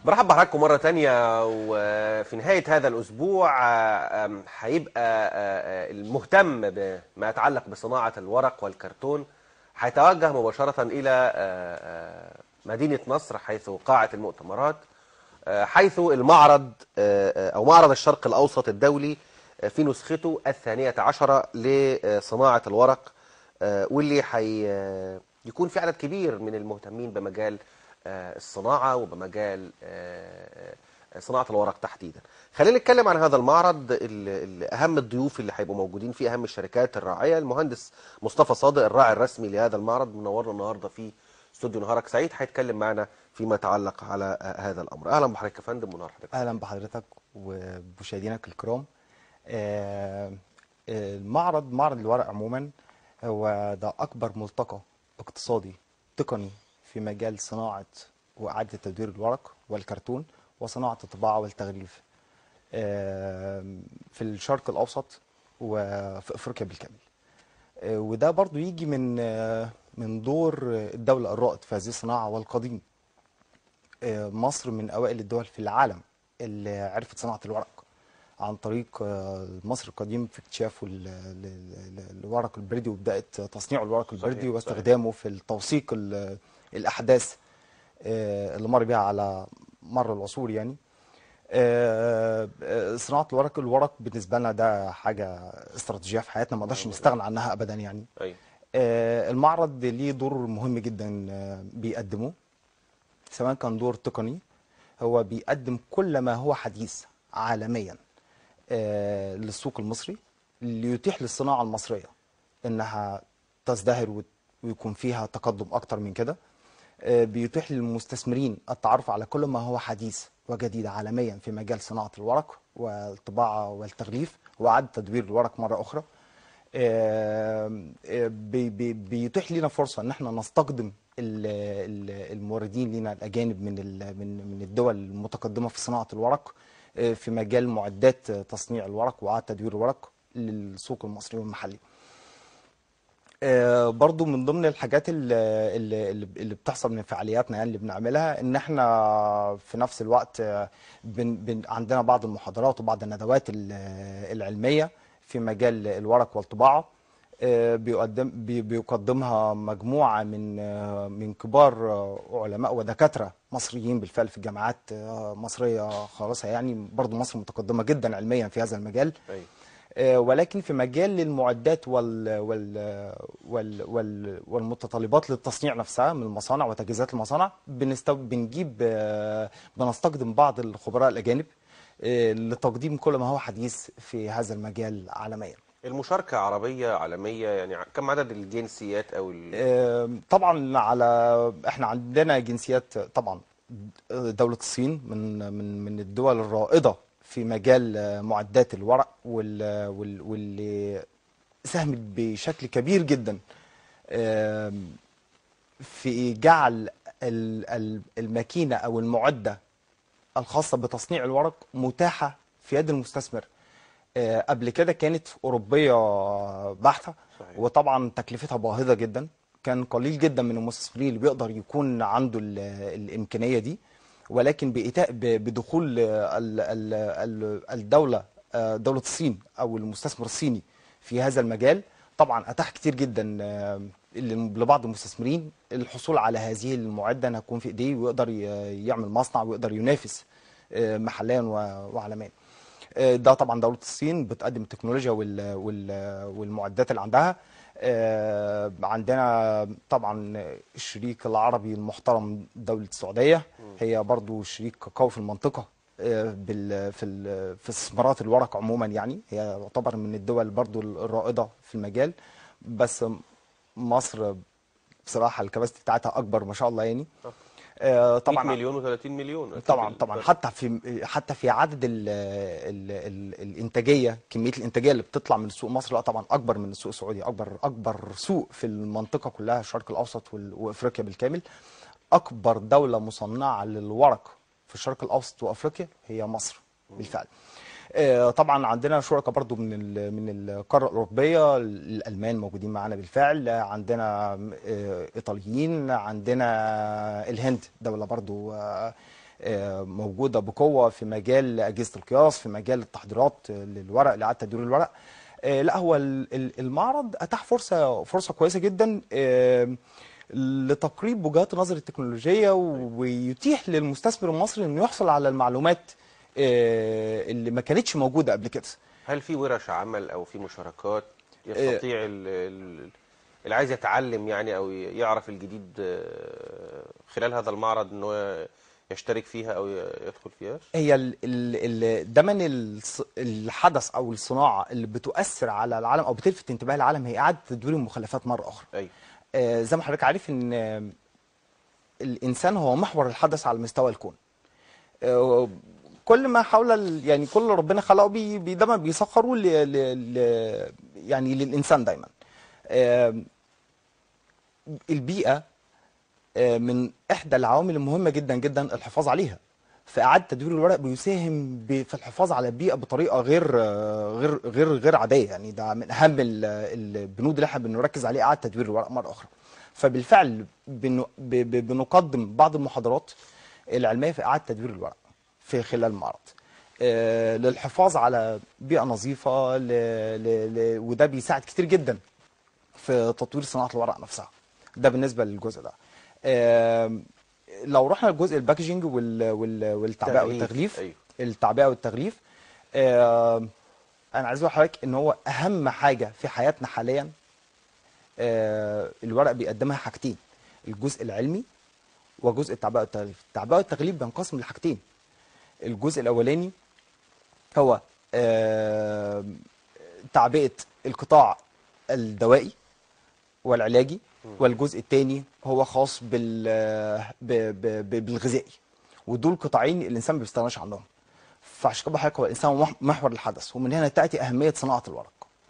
برحب بحضراتكم مرة تانية وفي نهاية هذا الأسبوع آه، آم، هيبقى آه، آه، المهتم بما يتعلق بصناعة الورق والكرتون هيتوجه مباشرة إلى آه، آه، مدينة نصر حيث قاعة المؤتمرات آه، حيث المعرض آه، آه، أو معرض الشرق الأوسط الدولي آه، في نسخته الثانية عشرة لصناعة الورق آه، واللي حي آه، يكون في عدد كبير من المهتمين بمجال آه، الصناعة وبمجال آه، آه، صناعة الورق تحديدا خلينا نتكلم عن هذا المعرض ال- ال- أهم الضيوف اللي هيبقوا موجودين فيه أهم الشركات الراعية المهندس مصطفى صادق الراعي الرسمي لهذا المعرض منورنا النهاردة في استوديو نهارك سعيد هيتكلم معنا فيما يتعلق على آه، هذا الأمر أهلا بحضرتك يا فندم ونهار حضرتك اهلا بحضرتك ومشاهدينك الكرام آه، آه، المعرض معرض الورق عموما هو ده اكبر ملتقى اقتصادي تقني في مجال صناعه واعاده تدوير الورق والكرتون وصناعه الطباعه والتغليف آه، في الشرق الاوسط وفي افريقيا بالكامل آه، وده برضو يجي من آه، من دور الدوله الرائد في هذه الصناعه والقديم آه، مصر من أوائل الدول في العالم اللي عرفت صناعة الورق عن طريق آه، مصر القديم في اكتشافه ال- ال- ال- الورق البردي وبدأت تصنيع الورق البردي صحيح، واستخدامه في التوثيق ال- الأحداث آه، اللي مر بها على مر العصور يعني آه، آه، صناعة الورق الورق بالنسبة لنا ده حاجة استراتيجية في حياتنا ما نقدرش نستغنى عنها أبدا يعني أيوة. آه، المعرض ليه دور مهم جدا آه، بيقدمه سواء كان دور تقني هو بيقدم كل ما هو حديث عالميا آه، للسوق المصري ليتيح للصناعة المصرية انها تزدهر وت- ويكون فيها تقدم اكتر من كده آه، بيتيح للمستثمرين التعرف على كل ما هو حديث وجديد عالميا في مجال صناعة الورق والطباعة والتغليف وإعادة تدوير الورق مرة أخرى آه، آه، بي- بي- بيتيح لنا فرصة إن احنا نستخدم ال- ال- الموردين لنا الأجانب من ال- من من الدول المتقدمة في صناعة الورق آه، في مجال معدات تصنيع الورق وإعادة تدوير الورق للسوق المصري والمحلي. آه، برضو من ضمن الحاجات اللي, اللي, اللي بتحصل من فعالياتنا يعني اللي بنعملها ان احنا في نفس الوقت آه، بن بن عندنا بعض المحاضرات وبعض الندوات ال- العلمية في مجال الورق والطباعة آه، بيقدم بي- بيقدمها مجموعة من آه، من كبار آه، علماء ودكاترة مصريين بالفعل في جامعات آه، مصرية خالصة يعني برضو مصر متقدمة جدا علميا في هذا المجال أيوة. آه، ولكن في مجال المعدات وال وال وال وال والمتطلبات للتصنيع نفسها من المصانع وتجهيزات المصانع بنستو بنجيب آه، بنستخدم بعض الخبراء الأجانب آه، لتقديم كل ما هو حديث في هذا المجال عالميا المشاركة عربية عالمية يعني ع- كم عدد الجنسيات أو ال... آه، طبعا على احنا عندنا جنسيات طبعا دولة الصين من من من الدول الرائدة في مجال آه، معدات الورق وال وال واللي ساهمت بشكل كبير جدا آم، في جعل ال- ال- الماكينة أو المعدة الخاصة بتصنيع الورق متاحة في يد المستثمر آه، قبل كده كانت أوروبية بحتة صحيح. وطبعا تكلفتها باهظة جدا كان قليل جدا من المستثمرين اللي بيقدر يكون عنده ال- الإمكانية دي ولكن بإيتاء ب- بدخول آه، ال- ال- ال- الدولة آه، دولة الصين أو المستثمر الصيني في هذا المجال طبعا أتاح كتير جدا آه، ل- لبعض المستثمرين الحصول على هذه المعدة انها تكون في ايديه ويقدر ي- يعمل مصنع ويقدر ينافس آه، محليا و- وعالميا آه، ده طبعا دولة الصين بتقدم التكنولوجيا وال- وال- والمعدات اللي عندها آه، عندنا طبعا الشريك العربي المحترم دولة السعودية هي برضو شريك قوي في المنطقة آه، بال في ال- في استثمارات الورق عموما يعني هي تعتبر من الدول برضو الرائدة في المجال بس مصر بصراحة الكباستي بتاعتها أكبر ما شاء الله يعني آه، 100 طبعا مليون و30 مليون أكيد طبعا ال- طبعا حتى في حتى في عدد ال ال ال الانتاجيه كميه الانتاجيه اللي بتطلع من سوق مصر لا طبعا اكبر من السوق السعودي اكبر اكبر سوق في المنطقه كلها الشرق الاوسط وال- وافريقيا بالكامل اكبر دوله مصنعه للورق في الشرق الاوسط وافريقيا هي مصر بالفعل آه، طبعا عندنا شركاء برضو من ال- من القاره الاوروبيه الالمان موجودين معانا بالفعل عندنا آه، ايطاليين عندنا الهند دوله برضو آه، آه، موجوده بقوه في مجال اجهزه القياس في مجال التحضيرات للورق لاعاده تدوير الورق آه، لا هو ال- ال- المعرض اتاح فرصه فرصه كويسه جدا آه، لتقريب وجهات النظر التكنولوجيه ويتيح للمستثمر المصري انه يحصل على المعلومات آه، اللي ما كانتش موجوده قبل كده هل في ورش عمل او في مشاركات يستطيع ال- ال- اللي عايز يتعلم يعني او يعرف الجديد آه، خلال هذا المعرض ان هو يشترك فيها او ي- يدخل فيها هي ال ال ال دايما الص- الحدث او الصناعه اللي بتؤثر على العالم او بتلفت انتباه العالم هي اعاده تدوير المخلفات مره اخرى ايوه آه، زي ما حضرتك عارف ان آه، الانسان هو محور الحدث على مستوى الكون آه، كل ما حول ال- يعني كل اللي ربنا خلقه بي بي- دايما بيسخروا ل ل ل يعني للانسان دايما آه، البيئه آه، من احدى العوامل المهمه جدا جدا الحفاظ عليها فاعاده تدوير الورق بيساهم ب- في الحفاظ على البيئه بطريقه غير آه، غير غير غير عاديه يعني ده من اهم ال- البنود اللي احنا بنركز عليه اعاده تدوير الورق مره اخرى فبالفعل بن- ب- ب- بنقدم بعض المحاضرات العلميه في اعاده تدوير الورق في خلال المعرض آه، للحفاظ على بيئه نظيفه ل... ل... ل... وده بيساعد كتير جدا في تطوير صناعه الورق نفسها ده بالنسبه للجزء ده آم، لو رحنا لجزء الباكجينج وال... وال... والتعبئه تغليف، والتغليف أيوه. التعبئه والتغليف آم، انا عايز اقول لحضرتك ان هو اهم حاجه في حياتنا حاليا آه، الورق بيقدمها حاجتين الجزء العلمي وجزء التعبئه والتغليف التعبئه والتغليف بينقسم لحاجتين الجزء الاولاني هو آه، تعبئه القطاع الدوائي والعلاجي والجزء الثاني هو خاص بال ب- ب- ب- بالغذائي ودول قطاعين الانسان ما بيستغناش عنهم فعشان كده بحكي هو الانسان هو مح- محور الحدث ومن هنا تاتي اهميه صناعه الورق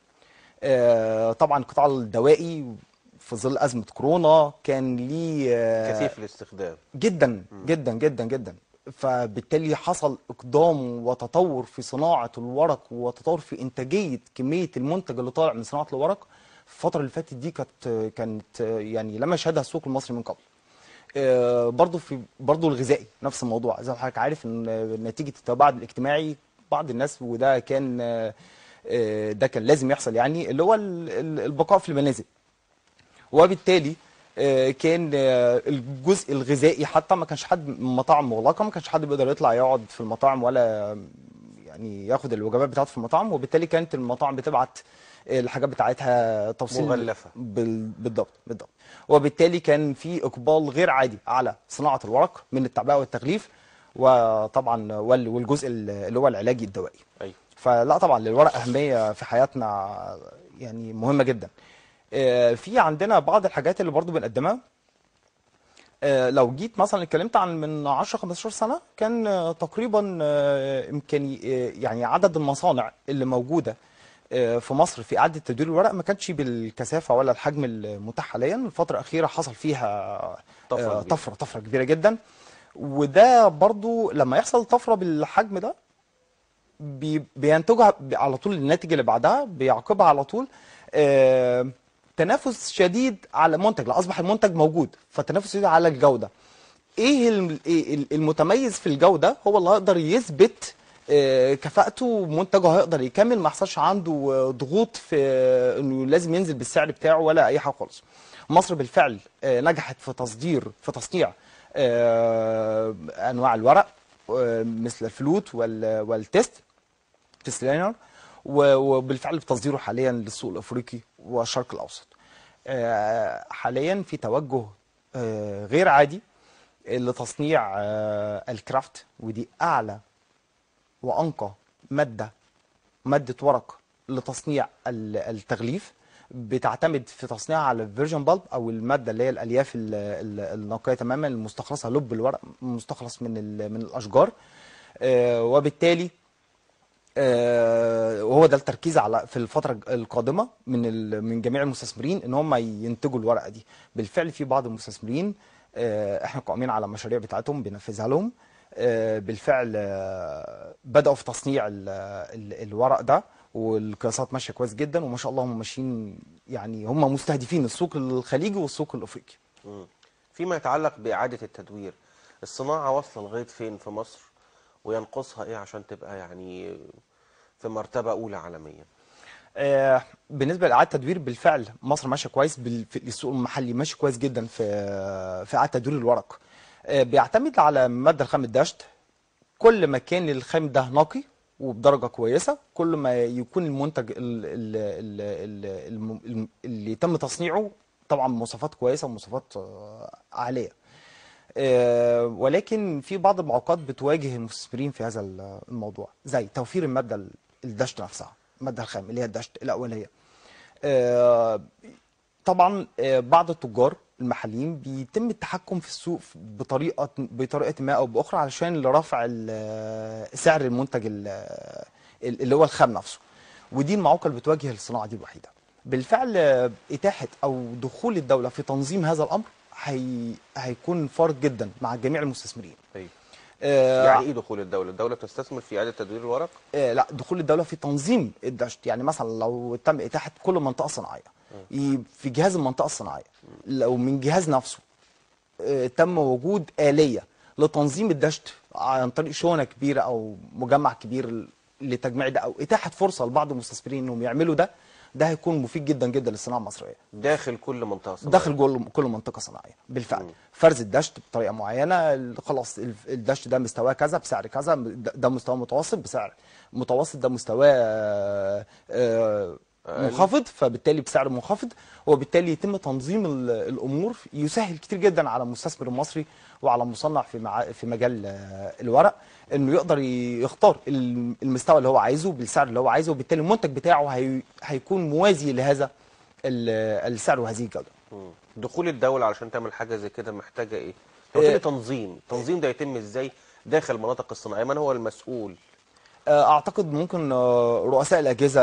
آه، طبعا القطاع الدوائي في ظل ازمه كورونا كان ليه آه، كثيف الاستخدام جدا جدا جدا جدا فبالتالي حصل اقدام وتطور في صناعه الورق وتطور في انتاجيه كميه المنتج اللي طالع من صناعه الورق الفتره اللي فاتت دي كانت كانت يعني لم يشهدها السوق المصري من قبل آه، برضه في برضه الغذائي نفس الموضوع زي ما حضرتك عارف ان نتيجه التباعد الاجتماعي بعض الناس وده كان آه، آه، ده كان لازم يحصل يعني اللي هو ال- ال- البقاء في المنازل وبالتالي آه، كان آه، الجزء الغذائي حتى ما كانش حد مطاعم مغلقه ما كانش حد بيقدر يطلع يقعد في المطاعم ولا يعني ياخد الوجبات بتاعته في المطاعم وبالتالي كانت المطاعم بتبعت الحاجات بتاعتها توصيل مغلفة. بال- بالضبط بالضبط وبالتالي كان في اقبال غير عادي على صناعه الورق من التعبئه والتغليف وطبعا وال- والجزء اللي هو العلاجي الدوائي ايوه فلا طبعا للورق أهمية في حياتنا يعني مهمة جدا آه، في عندنا بعض الحاجات اللي برضو بنقدمها آه، لو جيت مثلا اتكلمت عن من 10 15 سنة كان آه، تقريبا آه، إمكاني آه، يعني عدد المصانع اللي موجودة آه، في مصر في إعادة تدوير الورق ما كانش بالكثافة ولا الحجم المتاح حاليا الفترة الأخيرة حصل فيها طفرة آه، كبيرة. طفرة طفرة كبيرة جدا وده برضو لما يحصل طفرة بالحجم ده بي- بينتجها ب- على طول الناتج اللي بعدها بيعقبها على طول آه، تنافس شديد على منتج لا اصبح المنتج موجود فتنافس شديد على الجوده ايه الم- إيه ال- المتميز في الجوده هو اللي هيقدر يثبت آه، كفاءته منتجه هيقدر يكمل ما يحصلش عنده آه، ضغوط في آه، انه لازم ينزل بالسعر بتاعه ولا اي حاجه خالص مصر بالفعل آه، نجحت في تصدير في تصنيع آه، انواع الورق آه، مثل الفلوت وال- والتيست تيست لاينر و- وبالفعل بتصديره حاليا للسوق الافريقي والشرق الاوسط آه، حاليا في توجه آه، غير عادي لتصنيع آه، الكرافت ودي اعلى وانقى ماده ماده ورق لتصنيع ال- التغليف بتعتمد في تصنيعها على الفيرجن بالب او الماده اللي هي الالياف ال- ال- النقيه تماما المستخلصه لب الورق مستخلص من ال- من الاشجار آه، وبالتالي آه، وهو ده التركيز على في الفتره القادمه من ال- من جميع المستثمرين ان هم ينتجوا الورقه دي بالفعل في بعض المستثمرين آه، احنا قائمين على مشاريع بتاعتهم بننفذها لهم آه، بالفعل آه، بداوا في تصنيع ال- ال- الورق ده والقياسات ماشيه كويس جدا وما شاء الله هم ماشيين يعني هم مستهدفين السوق الخليجي والسوق الافريقي مم. فيما يتعلق بإعادة التدوير الصناعة واصلة لغاية فين في مصر وينقصها ايه عشان تبقى يعني في مرتبة أولى عالميا آه، بالنسبه لاعاده التدوير بالفعل مصر ماشيه كويس بال- في السوق المحلي ماشي كويس جدا في في اعاده تدوير الورق آه، بيعتمد على ماده الخام الدشت كل ما كان الخام ده نقي وبدرجه كويسه كل ما يكون المنتج ال- ال- ال- ال- الم- الم- اللي يتم تصنيعه طبعا مواصفات كويسه ومواصفات آه، عاليه آه، ولكن في بعض المعوقات بتواجه المستثمرين في هذا الموضوع زي توفير الماده ال- الدشت نفسها الماده الخام اللي هي الدشت الاوليه آه، طبعا آه، بعض التجار المحليين بيتم التحكم في السوق بطريقه بطريقه ما او باخرى علشان لرفع ال- سعر المنتج ال- اللي هو الخام نفسه ودي المعوقه اللي بتواجه الصناعه دي الوحيده بالفعل آه، اتاحه او دخول الدوله في تنظيم هذا الامر هي هيكون فارق جدا مع جميع المستثمرين أيوة. آه، يعني ايه دخول الدولة الدولة بتستثمر في إعادة تدوير الورق آه، لا دخول الدوله في تنظيم الدشت يعني مثلا لو تم اتاحه كل منطقه صناعيه ي- في جهاز المنطقه الصناعيه لو من جهاز نفسه آه، تم وجود آلية لتنظيم الدشت عن طريق شونة كبيرة أو مجمع كبير لتجميع ده أو إتاحة فرصة لبعض المستثمرين إنهم يعملوا ده ده هيكون مفيد جدا جدا للصناعة المصرية داخل كل منطقة صناعية داخل كل كل منطقه صناعيه بالفعل فرز الدشت بطريقه معينه ال- خلاص ال- الدشت ده مستواه كذا بسعر كذا ده ده مستوى متوسط بسعر متوسط ده مستواه آه، آه، منخفض فبالتالي بسعر منخفض وبالتالي يتم تنظيم ال- الامور يسهل كتير جدا على المستثمر المصري وعلى المصنع في مع في مجال آه، الورق انه يقدر ي- يختار ال- المستوى اللي هو عايزه بالسعر اللي هو عايزه وبالتالي المنتج بتاعه هي هيكون موازي لهذا ال- السعر وهذه الجوده مم. دخول الدولة علشان تعمل حاجة زي كده محتاجة ايه؟ أنت قلت إيه. لي تنظيم، التنظيم ده يتم ازاي داخل المناطق الصناعية؟ من هو المسؤول؟ اعتقد ممكن آه، رؤساء الاجهزه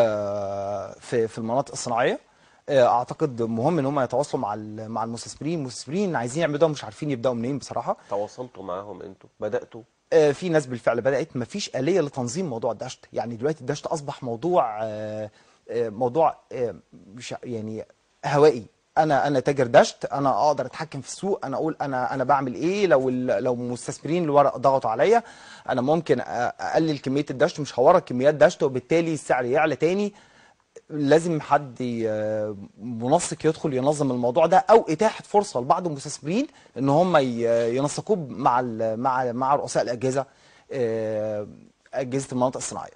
في في المناطق الصناعيه آه، اعتقد مهم ان هم يتواصلوا مع ال- مع المستثمرين المستثمرين عايزين يعملوا ده مش عارفين يبداوا منين بصراحه تواصلتوا معاهم انتوا؟ بدأتوا؟ آه، في ناس بالفعل بدات مفيش اليه لتنظيم موضوع الدشت يعني دلوقتي الدشت اصبح موضوع آه، آه، موضوع آه، مش يعني هوائي انا انا تاجر دشت انا اقدر اتحكم في السوق انا اقول انا انا بعمل ايه لو ال- لو مستثمرين الورق ضغطوا عليا انا ممكن أ- اقلل كميه الدشت مش هورد كميات دشت وبالتالي السعر يعلى تاني لازم حد ي- منسق يدخل ينظم الموضوع ده او اتاحه فرصه لبعض المستثمرين ان هم ي- ينسقوه مع ال- مع مع رؤساء الاجهزه آه، اجهزه المناطق الصناعيه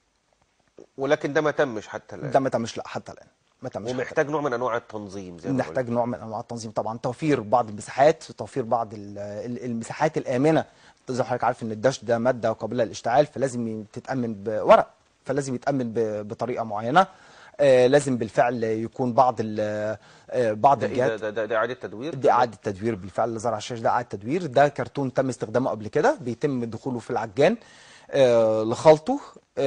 ولكن ده ما تمش حتى الآن ده ما تمش لا حتى الان ما تمش حتى ومحتاج نوع من أنواع التنظيم زي ما قلت. نحتاج نوع من انواع التنظيم طبعا توفير بعض المساحات توفير بعض ال- ال- المساحات الامنه زي ما حضرتك عارف ان الدش ده ماده قابله للاشتعال فلازم تتامن بورق فلازم يتامن ب- بطريقه معينه آه، لازم بالفعل يكون بعض ال- آه، بعض ده ايه الجهات ده, ده, ده, ده إعادة تدوير؟ دي اعاده تدوير بالفعل زرع الشاش ده اعاده تدوير ده كرتون تم استخدامه قبل كده بيتم دخوله في العجان آه، لخلطه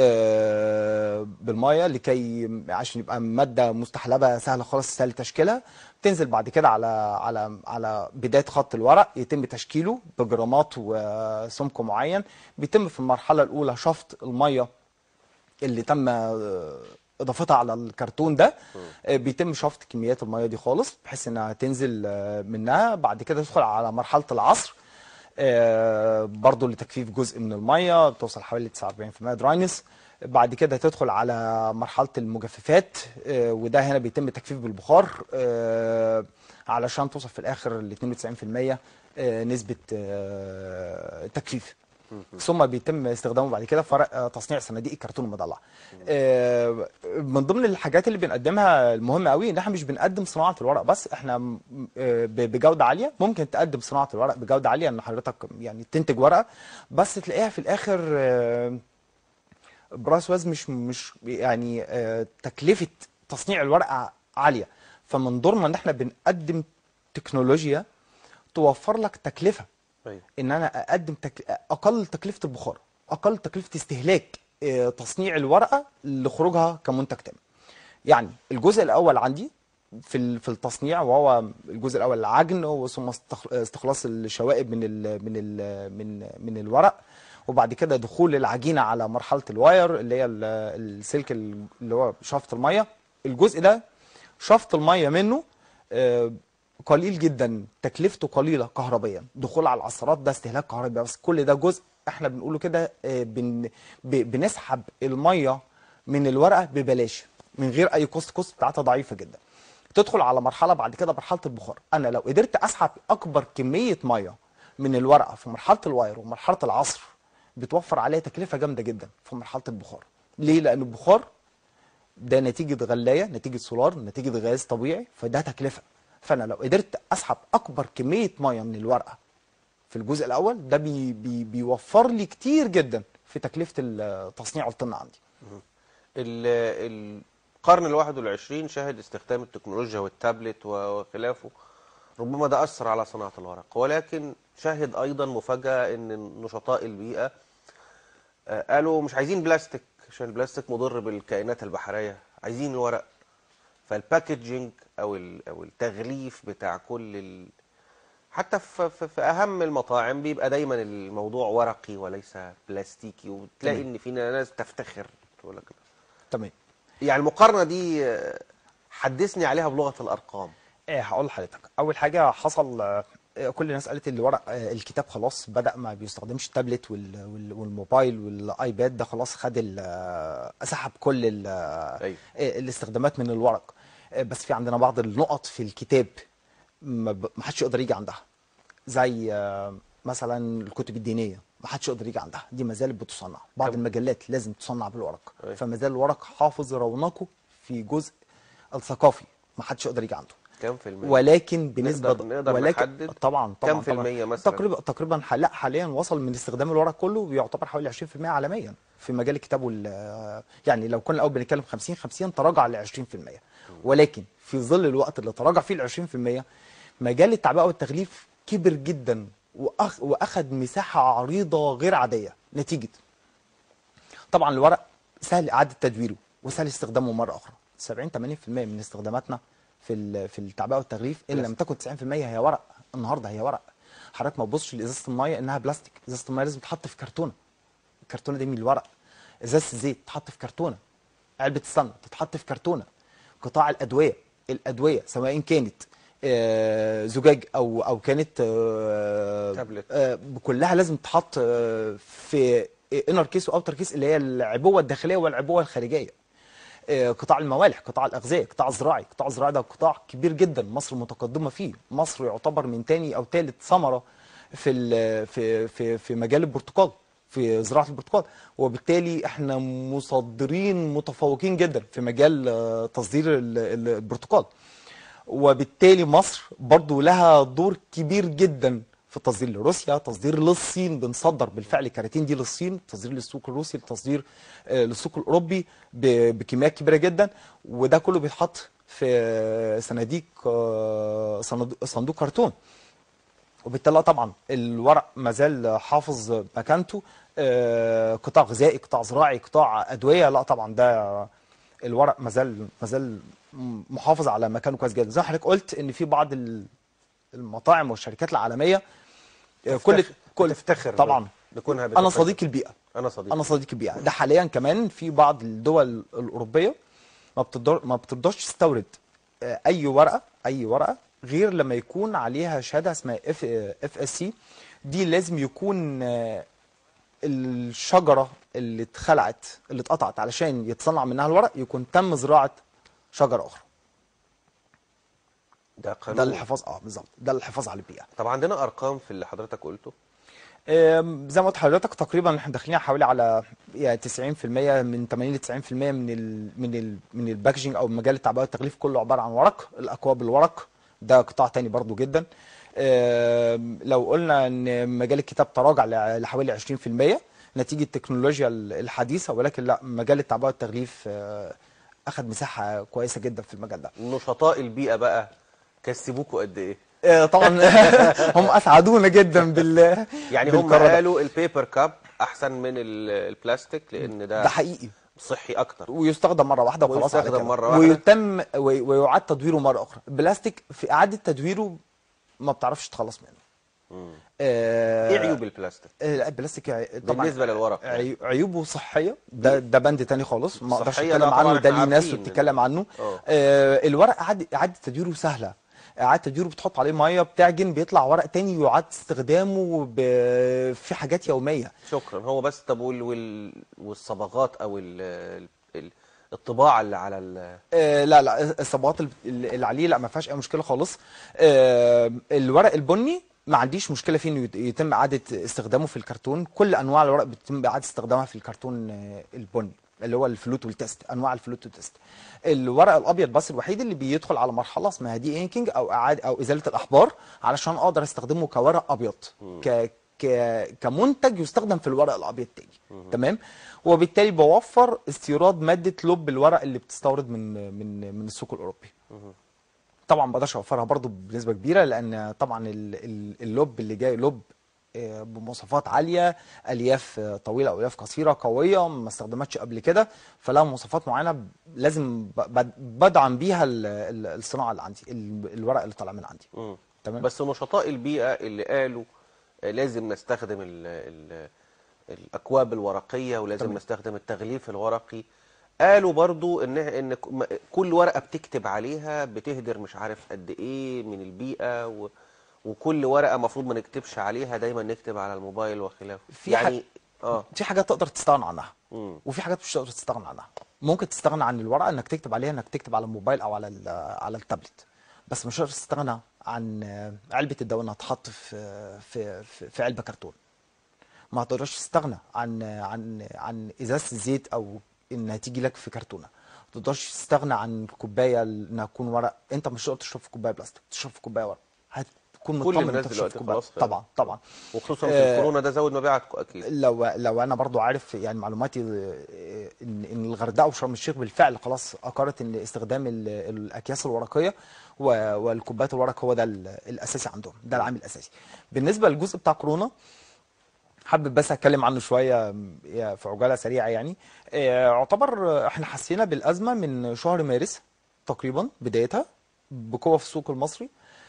آه، بالميه لكي عشان يبقى ماده مستحلبه سهله خالص سهل تشكيلها تنزل بعد كده على على على بدايه خط الورق يتم تشكيله بجرامات وسمك معين بيتم في المرحله الاولى شفط الميه اللي تم آه، اضافتها على الكرتون ده آه، بيتم شفط كميات الميه دي خالص بحيث انها تنزل آه، منها بعد كده تدخل على مرحله العصر آه، برضو لتجفيف جزء من الميه بتوصل حوالي 49% دراينس بعد كده تدخل على مرحله المجففات آه، وده هنا بيتم التجفيف بالبخار آه، علشان توصل في الاخر ل 92% آه، نسبه آه، تجفيف ثم بيتم استخدامه بعد كده في فرق آه، تصنيع صناديق الكرتون المدلع آه، من ضمن الحاجات اللي بنقدمها المهمه قوي ان احنا مش بنقدم صناعه الورق بس احنا م- آه، ب- بجوده عاليه ممكن تقدم صناعه الورق بجوده عاليه ان حضرتك يعني تنتج ورقه بس تلاقيها في الاخر آه، براس وزن مش مش يعني آه، تكلفه تصنيع الورقه عاليه فمن دورنا ان احنا بنقدم تكنولوجيا توفر لك تكلفه أيوة. ان انا اقدم تك... اقل تكلفه البخار اقل تكلفه استهلاك آه، تصنيع الورقه لخروجها كمنتج تام يعني الجزء الاول عندي في ال- في التصنيع وهو الجزء الاول العجن وثم استخ- استخلاص الشوائب من ال من ال من من الورق وبعد كده دخول العجينه على مرحله الواير اللي هي ال- السلك اللي هو شفط الميه الجزء ده شفط الميه منه آه، قليل جدا تكلفته قليله كهربيا دخول على العصارات ده استهلاك كهربي بس كل ده جزء احنا بنقوله كده آه، بن ب- بنسحب الميه من الورقه ببلاش من غير اي كوست كوست بتاعتها ضعيفه جدا تدخل على مرحله بعد كده مرحله البخار انا لو قدرت اسحب اكبر كميه ميه من الورقه في مرحله الواير ومرحله العصر بتوفر عليها تكلفه جامده جدا في مرحله البخار ليه لان البخار ده نتيجة غلاية نتيجة سولار نتيجة غاز طبيعي فده تكلفة فأنا لو قدرت أسحب أكبر كمية مية من الورقة في الجزء الأول ده بي بي بيوفر لي كتير جدا في تكلفة ال- تصنيع الطن عندي ال- القرن الواحد والعشرين شهد استخدام التكنولوجيا والتابلت وخلافه ربما ده أثر على صناعة الورق ولكن شهد أيضا مفاجأة أن نشطاء البيئة آه، قالوا مش عايزين بلاستيك عشان البلاستيك مضر بالكائنات البحرية عايزين الورق فالباكجينج أو ال- أو التغليف بتاع كل ال... حتى في, في, في أهم المطاعم بيبقى دايما الموضوع ورقي وليس بلاستيكي وتلاقي تمام. إن في ناس تفتخر تقول لك تمام يعني المقارنة دي آه، حدثني عليها بلغة الأرقام ايه هقول لحضرتك اول حاجه حصل آه، كل الناس قالت الورق آه، الكتاب خلاص بدا ما بيستخدمش التابلت وال- وال- والموبايل والايباد ده خلاص خد ال- آه، سحب كل ال- آه، أيوة. آه، الاستخدامات من الورق آه، بس في عندنا بعض النقط في الكتاب ما ب- ما حدش يقدر يجي عندها زي آه، مثلا الكتب الدينيه ما حدش يقدر يجي عندها دي ما زالت بتصنع بعض طب- المجلات لازم تصنع بالورق أيوة. فما زال الورق حافظ رونقه في جزء الثقافي ما حدش يقدر يجي عنده كام في المية؟ ولكن بنسبه نقدر- نقدر ولكن نحدد طبعا طبعا كام في طبعاً. المية مثلاً؟ تقريبا تقريبا ح- لا حاليا وصل من استخدام الورق كله بيعتبر حوالي 20% عالميا في مجال الكتاب وال يعني لو كنا الاول بنتكلم 50 50 تراجع ل 20% ولكن في ظل الوقت اللي تراجع فيه ل 20% مجال التعبئه والتغليف كبر جدا وأخ واخد مساحه عريضه غير عاديه نتيجه طبعا الورق سهل اعاده تدويره وسهل استخدامه مره اخرى 70 80% من استخداماتنا في ال- في التعبئه والتغليف ان لم تكن 90% هي ورق النهارده هي ورق حضرتك ما تبصش لازازه الميه انها بلاستيك ازازه الميه لازم تتحط في كرتونه الكرتونه دي من الورق ازازه الزيت تتحط في كرتونه علبه السمنه تتحط في كرتونه قطاع الادويه الادويه سواء كانت آه، زجاج او او كانت آه، تابلت. آه، كلها لازم تتحط آه، في انر كيس واوتر كيس اللي هي العبوه الداخليه والعبوه الخارجيه آه، قطاع الموالح قطاع الاغذيه قطاع الزراعي قطاع الزراعي ده قطاع كبير جدا مصر متقدمه فيه مصر يعتبر من تاني او ثالث ثمره في ال- في في في مجال البرتقال في زراعه البرتقال وبالتالي احنا مصدرين متفوقين جدا في مجال آه، تصدير ال- ال- البرتقال وبالتالي مصر برضو لها دور كبير جدا في التصدير لروسيا تصدير للصين بنصدر بالفعل كراتين دي للصين تصدير للسوق الروسي التصدير آه، للسوق الاوروبي ب- بكميات كبيره جدا وده كله بيتحط في صناديق آه، صندوق- صندوق كرتون وبالتالي لا طبعا الورق ما زال حافظ مكانته آه، قطاع غذائي قطاع زراعي قطاع ادويه لا طبعا ده الورق ما زال ما زال محافظ على مكانه كويس جدا زي ما حضرتك قلت ان في بعض ال- المطاعم والشركات العالميه آه، كل تفتخر- كل بتفتخر طبعا بكونها انا بتفتخر. صديق البيئه أنا صديق انا صديق البيئه ده حاليا كمان في بعض الدول الاوروبيه ما بتقدر ما بترضاش تستورد آه، اي ورقه اي ورقه غير لما يكون عليها شهاده اسمها اف اف اس سي دي لازم يكون آه، الشجره اللي اتخلعت اللي اتقطعت علشان يتصنع منها الورق يكون تم زراعه شجره اخرى ده قانون ده الحفاظ اه بالظبط ده الحفاظ على البيئه طب عندنا أرقام في اللي حضرتك قلته آم، زي ما قلت لحضرتك تقريبا احنا داخلين حوالي على يعني 90% من 80 ل 90% من ال من ال من الباكجينج او مجال التعبئه والتغليف كله عباره عن ورق الاكواب الورق ده قطاع تاني برضو جدا آم، لو قلنا ان مجال الكتاب تراجع ل- لحوالي 20% نتيجه التكنولوجيا ال- الحديثه ولكن لا مجال التعبئه والتغليف آه، اخذ مساحه كويسه جدا في المجال ده نشطاء البيئة بقى كسبوكوا قد إيه؟ آه، طبعا هم اسعدونا جدا بال يعني هم بالقرار ده. قالوا البيبر كاب أحسن من ال- البلاستيك لأن ده ده حقيقي صحي أكتر ويستخدم مره واحده وخلاص على ويستخدم كده مرة واحدة. ويتم وي- ويعاد تدويره مره اخرى البلاستيك في اعاده تدويره ما بتعرفش تتخلص منه آه، إيه عيوب البلاستيك؟ آه، لا البلاستيك عي- طبعا بالنسبة للورق يعني. عي- عيوبه صحيه ده ده بند تاني خالص ما اقدرش صحية اتكلم ده عنه طبعاً ده إحنا ليه ناس عارفين. بتتكلم عنه آه. آه، الورق اعاده اعاده تدويره سهله اعاده تدويره بتحط عليه ميه بتعجن بيطلع ورق تاني يعاد استخدامه ب... في حاجات يوميه شكرا هو بس طب وال... وال... والصبغات او ال... ال... الطباعه اللي على ال... آه لا لا الصبغات اللي- اللي عليه لا ما فيهاش اي مشكله خالص آه الورق البني ما عنديش مشكله فيه انه يت- يتم اعاده استخدامه في الكرتون كل انواع الورق بتتم اعاده استخدامها في الكرتون آه، البني اللي هو الفلوت والتست انواع الفلوت والتست الورق الابيض بس الوحيد اللي بيدخل على مرحله اسمها دي انكينج او اعاده او ازاله الاحبار علشان اقدر استخدمه كورق ابيض ك ك كمنتج يستخدم في الورق الابيض تاني تمام وبالتالي بوفر استيراد ماده لب الورق اللي بتستورد من من من السوق الاوروبي طبعا ما بقدرش اوفرها برضو بنسبه كبيره لان طبعا ال- ال- اللب اللي جاي لب آه، بمواصفات عاليه الياف آه، طويله او الياف قصيره قويه ما استخدمتش قبل كده فلها مواصفات معينه ب- لازم ب- ب- بدعم بيها ال- ال- الصناعه اللي عندي ال- الورق اللي طالع من عندي مم. تمام بس نشطاء البيئه اللي قالوا آه، لازم نستخدم ال... ال... الاكواب الورقيه ولازم تمام. نستخدم التغليف الورقي قالوا برضو ان ان ك- م- كل ورقه بتكتب عليها بتهدر مش عارف قد ايه من البيئه و... وكل ورقه المفروض ما نكتبش عليها دايما نكتب على الموبايل وخلافه في يعني اه في حاجات تقدر تستغنى عنها مم. وفي حاجات مش تقدر تستغنى عنها ممكن تستغنى عن الورقه انك تكتب عليها انك تكتب على الموبايل او على ال- على التابلت بس مش هتقدر تستغنى عن آه، علبه الدواء انها تتحط في في في في علبه كرتون ما تقدرش تستغنى عن عن عن ازازه الزيت او انها تيجي لك في كرتونه ما تقدرش تستغنى عن الكوبايه انها تكون ورق انت مش هتقدر تشرب في كوبايه بلاستيك تشرب في كوبايه ورق هتكون كل مطمن الناس انت تشرب دلوقتي في كوبايه خلاص طبعا طبعا وخصوصا في آه، الكورونا ده زود مبيعاتكم اكيد لو لو انا برضو عارف يعني معلوماتي آه، ان ان الغردقه وشرم الشيخ بالفعل خلاص اقرت ان استخدام ال- الاكياس الورقيه و- والكوبايات الورق هو ده ال- الاساسي عندهم ده العامل الاساسي بالنسبه للجزء بتاع كورونا حابب بس اتكلم عنه شويه م، يا- في عجاله سريعه يعني آه، يعتبر آه، احنا حسينا بالازمه من شهر مارس تقريبا بدايتها بقوه في السوق المصري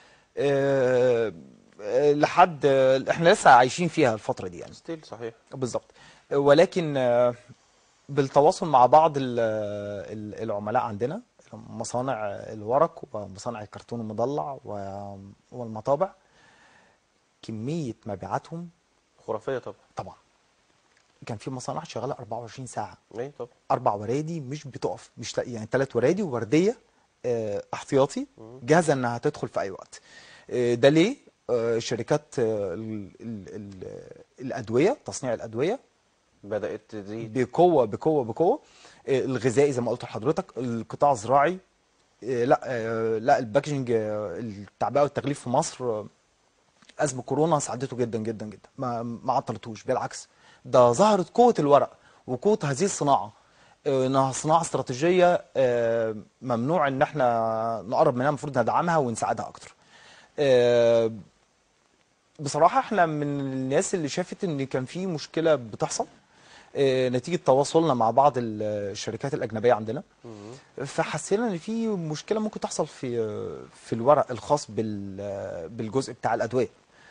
آه، آه، لحد آه، احنا لسه عايشين فيها الفتره دي يعني ستيل صحيح بالظبط ولكن آه، بالتواصل مع بعض ال- ال- العملاء عندنا مصانع الورق ومصانع الكرتون المضلع و- والمطابع كمية مبيعاتهم خرافيه طبعا طبعا كان في مصانع شغالة 24 ساعة اي طبعا أربع ورادي مش بتقف مش لا- يعني ثلاث ورادي ووردية آه، احتياطي جاهزة إنها تدخل في أي وقت آه، ده ليه؟ آه، شركات آه، ال- ال- ال- الأدوية تصنيع الأدوية بدات تزيد بقوه بقوه بقوه آه، الغذائي زي ما قلت لحضرتك القطاع الزراعي آه، لا آه، لا الباكجينج آه، التعبئه والتغليف في مصر آه، ازمه كورونا ساعدته جدا جدا جدا ما ما عطلتوش بالعكس ده ظهرت قوه الورق وقوه هذه الصناعه آه، انها صناعه استراتيجيه آه، ممنوع ان احنا نقرب منها المفروض ندعمها ونساعدها اكتر آه، بصراحة احنا من الناس اللي شافت ان كان في مشكلة بتحصل اه، نتيجة تواصلنا مع بعض ال- الشركات الأجنبية عندنا فحسينا ان في مشكلة ممكن تحصل في في الورق الخاص بال- بالجزء بتاع الأدوية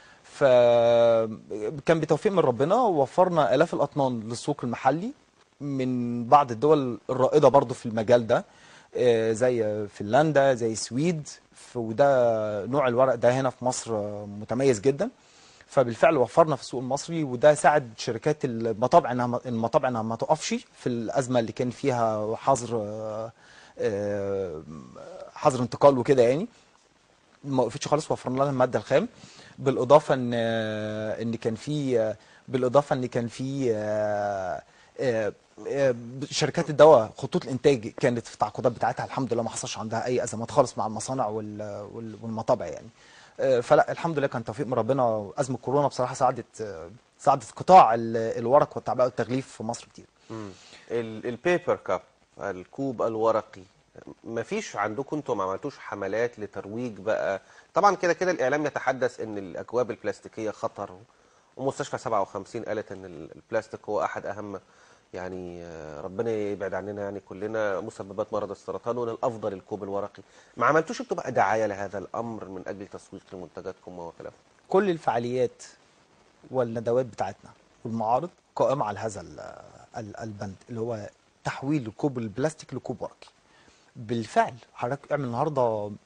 فكان بتوفيق من ربنا وفرنا آلاف الأطنان للسوق المحلي من بعض الدول الرائدة برضو في المجال ده اه، زي فنلندا زي السويد ف- وده نوع الورق ده هنا في مصر اه، متميز جدا فبالفعل وفرنا في السوق المصري وده ساعد شركات المطابع انها ما- المطابع انها ما تقفش في الازمه اللي كان فيها حظر اه، اه، حظر انتقال وكده يعني ما وقفتش خالص وفرنا لها الماده الخام بالاضافه ان ان كان في بالاضافه ان كان في آه، آه، آه، شركات الدواء خطوط الانتاج كانت في التعاقدات بتاعتها الحمد لله ما حصلش عندها اي ازمات خالص مع المصانع وال- وال- والمطابع يعني آه، فلا الحمد لله كان توفيق من ربنا ازمه كورونا بصراحه ساعدت آه، ساعدت قطاع ال- الورق والتعبئه والتغليف في مصر كتير مم. ال- البيبر كاب الكوب الورقي مفيش عندكم انتوا ما عملتوش حملات لترويج بقى طبعا كده كده الاعلام يتحدث ان الاكواب البلاستيكيه خطر ومستشفى 57 قالت ان ال- البلاستيك هو احد اهم يعني آه، ربنا يبعد عننا يعني كلنا مسببات مرض السرطان وان الافضل الكوب الورقي ما عملتوش انتوا بقى دعايه لهذا الامر من اجل تسويق لمنتجاتكم وخلافه كل الفعاليات والندوات بتاعتنا والمعارض قائمة على هذا ال- ال- البند اللي هو تحويل الكوب البلاستيك لكوب ورقي بالفعل حضرتك اعمل النهارده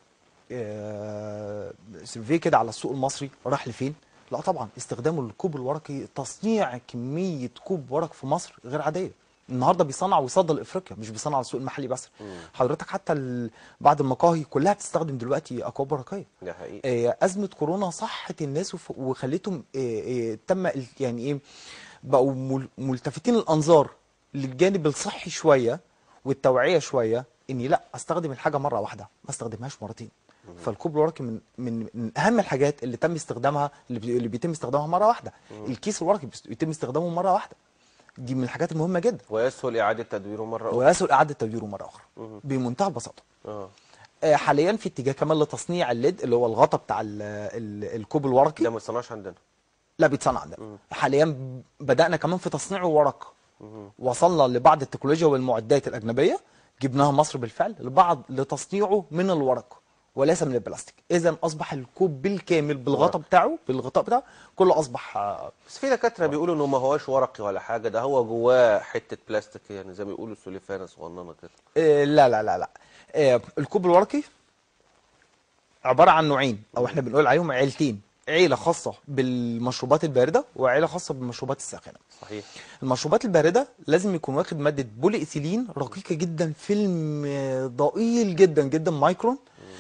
آه، سيرفي كده على السوق المصري راح لفين لا طبعا استخدامه للكوب الورقي تصنيع كميه كوب ورق في مصر غير عاديه النهارده بيصنع ويصدر لافريقيا مش بيصنع على السوق المحلي بس حضرتك حتى ال- بعض المقاهي كلها بتستخدم دلوقتي اكواب ورقيه ده حقيقي آه، ازمه كورونا صحت الناس وف- وخلتهم آه، آه، تم ال- يعني ايه بقوا مل- ملتفتين الانظار للجانب الصحي شويه والتوعيه شويه اني لا استخدم الحاجه مره واحده ما استخدمهاش مرتين فالكوب الورقي من من من اهم الحاجات اللي تم استخدامها اللي, بي- اللي بيتم استخدامها مره واحده الكيس الورقي بيست- بيتم استخدامه مره واحده دي من الحاجات المهمه جدا ويسهل اعاده تدويره مره اخرى ويسهل اعاده تدويره مره اخرى بمنتهى البساطه اه آه، حاليا في اتجاه كمان لتصنيع الليد اللي هو الغطا بتاع ال- ال- الكوب الورقي ده ما صنعش عندنا لا بيتصنع عندنا حاليا ب- بدأنا كمان في تصنيعه ورق وصلنا لبعض التكنولوجيا والمعدات الأجنبية جبناها مصر بالفعل لبعض لتصنيعه من الورق وليس من البلاستيك إذا أصبح الكوب بالكامل بالغطاء بتاعه بالغطاء بتاعه كله أصبح آه، بس في دكاتره بيقولوا انه ما هوش ورقي ولا حاجه ده هو جواه حته بلاستيك يعني زي ما بيقولوا سليفانه صغننه كده آه، لا لا لا لا آه، الكوب الورقي عبارة عن نوعين أو إحنا بنقول عليهم عيلتين عيلة خاصة بالمشروبات الباردة وعيلة خاصة بالمشروبات الساخنة صحيح المشروبات البارده لازم يكون واخد ماده بولي ايثيلين رقيقه جدا فيلم آه، ضئيل جدا جدا مايكرون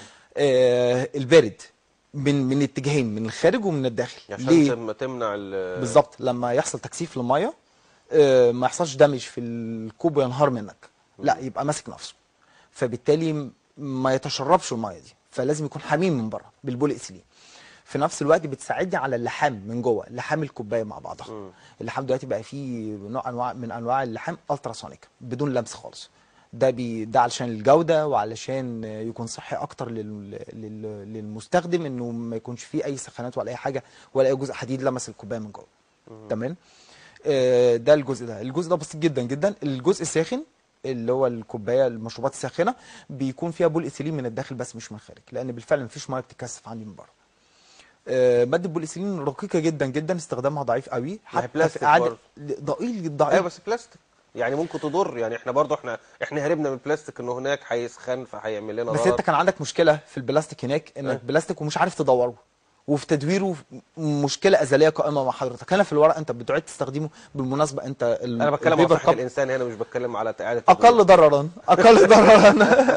آه البارد من من اتجاهين من الخارج ومن الداخل عشان ليه تم تمنع ال بالظبط لما يحصل تكثيف للميه آه ما يحصلش دمج في الكوب وينهار منك لا يبقى ماسك نفسه فبالتالي م- ما يتشربش الميه دي فلازم يكون حميم من بره بالبولي ايثيلين في نفس الوقت بتساعدني على اللحام من جوه لحام الكوبايه مع بعضها اللحام دلوقتي بقى فيه نوع انواع من انواع اللحام التراسونيك بدون لمس خالص ده بي ده علشان الجوده وعلشان يكون صحي اكتر لل... لل... للمستخدم انه ما يكونش فيه اي سخانات ولا اي حاجه ولا اي جزء حديد لمس الكوبايه من جوه تمام آه، ده الجزء ده الجزء ده بسيط جدا جدا الجزء الساخن اللي هو الكوبايه المشروبات الساخنه بيكون فيها بول ايثيلين من الداخل بس مش من الخارج لان بالفعل مفيش ميه بتتكثف عندي من بره آه، ماده البول ايثيلين رقيقه جدا جدا استخدامها ضعيف قوي ما هي حتى بلاستيك في اعاده برضه. ضئيل ايوه ضعيف بس بلاستيك يعني ممكن تضر يعني احنا برضو احنا احنا هربنا من البلاستيك انه هناك هيسخن فهيعمل لنا بس ضرر انت كان عندك مشكله في البلاستيك هناك انك إيه؟ بلاستيك ومش عارف تدوره وفي تدويره مشكله ازليه قائمه مع حضرتك هنا في الورق انت بتعيد تستخدمه بالمناسبه انت ال- انا بتكلم على البيبر صحه كاب الانسان هنا مش بتكلم على اعاده تدوير. اقل ضررا اقل ضررا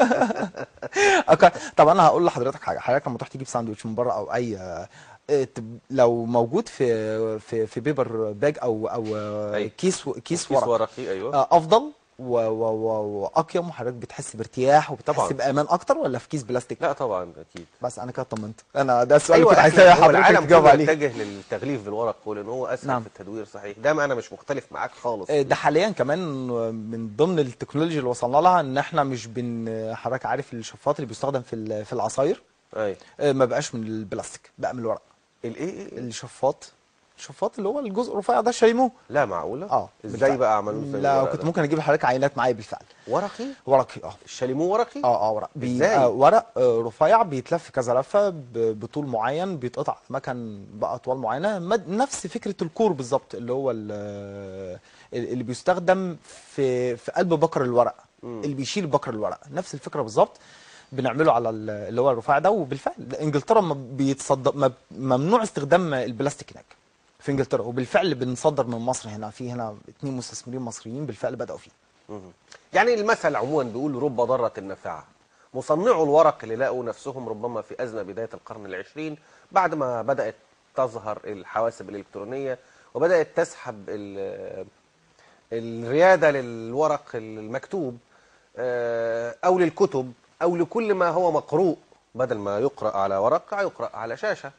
أقل... طب انا هقول لحضرتك حاجه حضرتك لما تروح تجيب ساندوتش من بره او اي آه، تب- لو موجود في في في بيبر باج او او آه، أيوة. كيس و- كيس كيس ورق ورقي ايوه آه، افضل و- و- و- واقيم وحضرتك بتحس بارتياح وبتحس طبعاً. بامان اكتر ولا في كيس بلاستيك لا طبعا اكيد بس انا كده طمنت انا ده السؤال ايوه اللي كنت احنا عايز هو حضرتك العالم تجاوب كله عليه اتجه للتغليف بالورق ولان هو اسهل نعم. في التدوير صحيح ده ما انا مش مختلف معاك خالص آه، ده حاليا كمان من ضمن التكنولوجيا اللي وصلنا لها ان احنا مش بن حضرتك عارف الشفاط اللي بيستخدم في ال- في العصاير ايوه آه، ما بقاش من البلاستيك بقى من الورق الايه إيه؟ الشفاط الشفاط اللي هو الجزء الرفيع ده شايموه لا معقوله اه ازاي بالفعل. بقى عملوه ازاي لا الورق كنت ده؟ ممكن اجيب لحضرتك عينات معايا بالفعل ورقي ورقي اه الشاليمو ورقي اه اه ورق إزاي؟ بيبقى ورق آه، رفيع بيتلف كذا لفه ب- بطول معين بيتقطع في مكان باطوال معينه مد- نفس فكره الكور بالظبط اللي هو ال- آه، اللي بيستخدم في في قلب بكر الورق اللي بيشيل بكر الورق نفس الفكره بالظبط بنعمله على ال- اللي هو الرفيع ده وبالفعل انجلترا ما بيتصدر ما- ممنوع استخدام البلاستيك هناك في انجلترا وبالفعل بنصدر من مصر هنا في هنا اتنين مستثمرين مصريين بالفعل بداوا فيه مهم. يعني المثل عموما بيقول رب ضارة نافعة مصنعو الورق اللي لقوا نفسهم ربما في أزمة بداية القرن العشرين بعد ما بدأت تظهر الحواسب الإلكترونية وبدأت تسحب ال- الريادة للورق المكتوب آه، أو للكتب أو لكل ما هو مقروء بدل ما يقرأ على ورق يقرأ على شاشة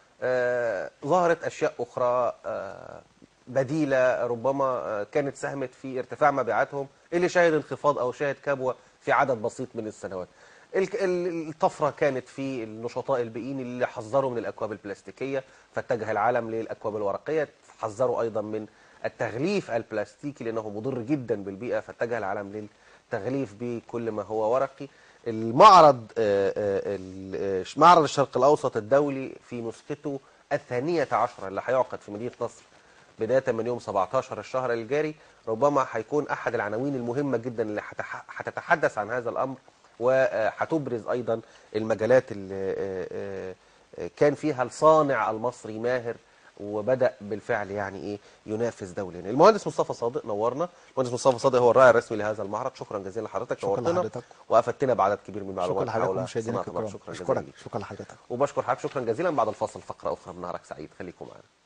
آه، ظهرت أشياء أخرى آه، بديلة ربما آه، كانت ساهمت في ارتفاع مبيعاتهم اللي شاهد انخفاض أو شاهد كبوة في عدد بسيط من السنوات الك- ال- الطفرة كانت في النشطاء البيئيين اللي حذروا من الأكواب البلاستيكية فاتجه العالم للأكواب الورقية حذروا أيضا من التغليف البلاستيكي لأنه مضر جدا بالبيئة فاتجه العالم للتغليف بكل ما هو ورقي المعرض آه، آه، ال- آه، معرض الشرق الأوسط الدولي في نسخته الثانية عشرة اللي هيعقد في مدينة نصر بداية من يوم 17 الشهر الجاري ربما هيكون أحد العناوين المهمة جدا اللي هتح- هتتحدث عن هذا الأمر وهتبرز ايضا المجالات اللي آه، آه، آه، كان فيها الصانع المصري ماهر وبدا بالفعل يعني ايه ينافس دوليا المهندس مصطفى صادق نورنا المهندس مصطفى صادق هو الراعي الرسمي لهذا المعرض شكرا جزيلا لحضرتك شكرا نورتنا لحضرتك. وافدتنا بعدد كبير من المعلومات شكرا لحضرتك حول ومشاهدينا صناعة المعرض. الكرام شكرا جزيلا اشكرك ليك. شكرا لحضرتك وبشكر حضرتك شكرا جزيلا بعد الفاصل فقره اخرى من نهارك سعيد خليكم معنا